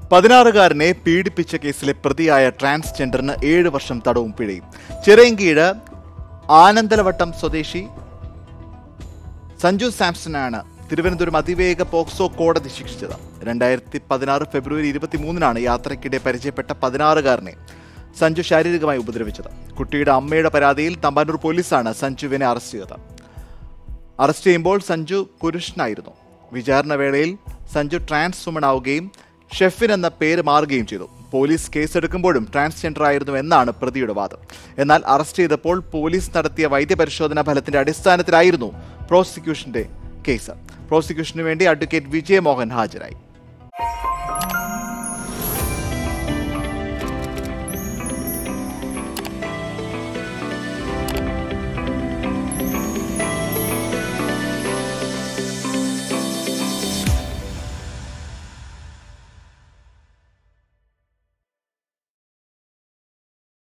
പതിനാറുകാരനെ പീഡിപ്പിച്ച കേസിലെ പ്രതിയായ ട്രാൻസ്ജെൻഡറിന് ഏഴ് വർഷം തടവും പിഴയും ചിറയൻകീഴ് ആനന്ദലവട്ടം സ്വദേശി സഞ്ജു സാംസണാണ് തിരുവനന്തപുരം അതിവേഗ പോക്സോ കോടതി ശിക്ഷിച്ചത് രണ്ടായിരത്തി പതിനാറ് ഫെബ്രുവരി ഇരുപത്തിമൂന്നിനാണ് യാത്രയ്ക്കിടെ പരിചയപ്പെട്ട പതിനാറുകാരനെ സഞ്ജു ശാരീരികമായി ഉപദ്രവിച്ചത് കുട്ടിയുടെ അമ്മയുടെ പരാതിയിൽ തമ്പാനൂർ പോലീസാണ് സഞ്ജുവിനെ അറസ്റ്റ് ചെയ്തത് അറസ്റ്റ് ചെയ്യുമ്പോൾ സഞ്ജു പുരുഷനായിരുന്നു വിചാരണ വേളയിൽ സഞ്ജു ട്രാൻസ് വുമൺ ആവുകയും ഷെഫിൻ എന്ന പേര് മാറുകയും ചെയ്തു പോലീസ് കേസെടുക്കുമ്പോഴും ട്രാൻസ്ജെൻഡർ ആയിരുന്നു എന്നാണ് പ്രതിയുടെ വാദം എന്നാൽ അറസ്റ്റ് ചെയ്തപ്പോൾ പോലീസ് നടത്തിയ വൈദ്യപരിശോധനാ ഫലത്തിന്റെ അടിസ്ഥാനത്തിലായിരുന്നു പ്രോസിക്യൂഷന്റെ കേസ് പ്രോസിക്യൂഷന് വേണ്ടി അഡ്വക്കേറ്റ് വിജയമോഹൻ ഹാജരായി